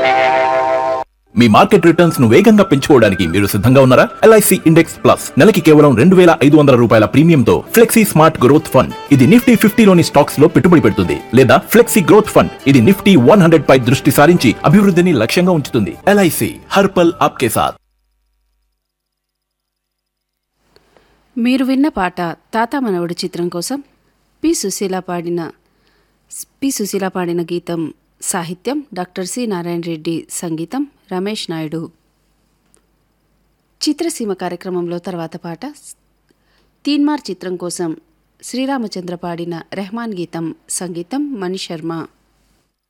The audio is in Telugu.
మీ మార్కెట్ రిటర్న్స్ ను వేగంగా పెంచుకోవడానికి మీరు సిద్ధంగా ఉన్నారా ఎల్ఐసి ఇండెక్స్ ప్లస్ నెలకి కేవలం రెండు వేల ఐదు వందల రూపాయల ప్రీమియంతో ఫ్లెక్సీ స్మార్ట్ గ్రోత్ ఫండ్ ఇది నిఫ్టీ ఫిఫ్టీలోని స్టాక్స్ లో పెట్టుబడి పెడుతుంది లేదా ఫ్లెక్సీ గ్రోత్ ఫండ్ ఇది నిఫ్టీ వన్ హండ్రెడ్ పై దృష్టి సారించి అభివృద్ధిని లక్ష్యంగా ఉంచుతుంది ఎల్ఐసి హర్పల్ ఆప్కే సాథ్ మీరు విన్న పాట తాత మనవడు చిత్రం కోసం పి సుశీల పాడిన పి సుశీల పాడిన గీతం సాహిత్యం డాక్టర్ సి నారాయణ రెడ్డి సంగీతం రమేష్ నాయుడు చిత్రసీమ కార్యక్రమంలో తర్వాత పాట తీన్మార్ చిత్రం కోసం శ్రీరామచంద్ర పాడిన రెహమాన్ గీతం సంగీతం మణి శర్మ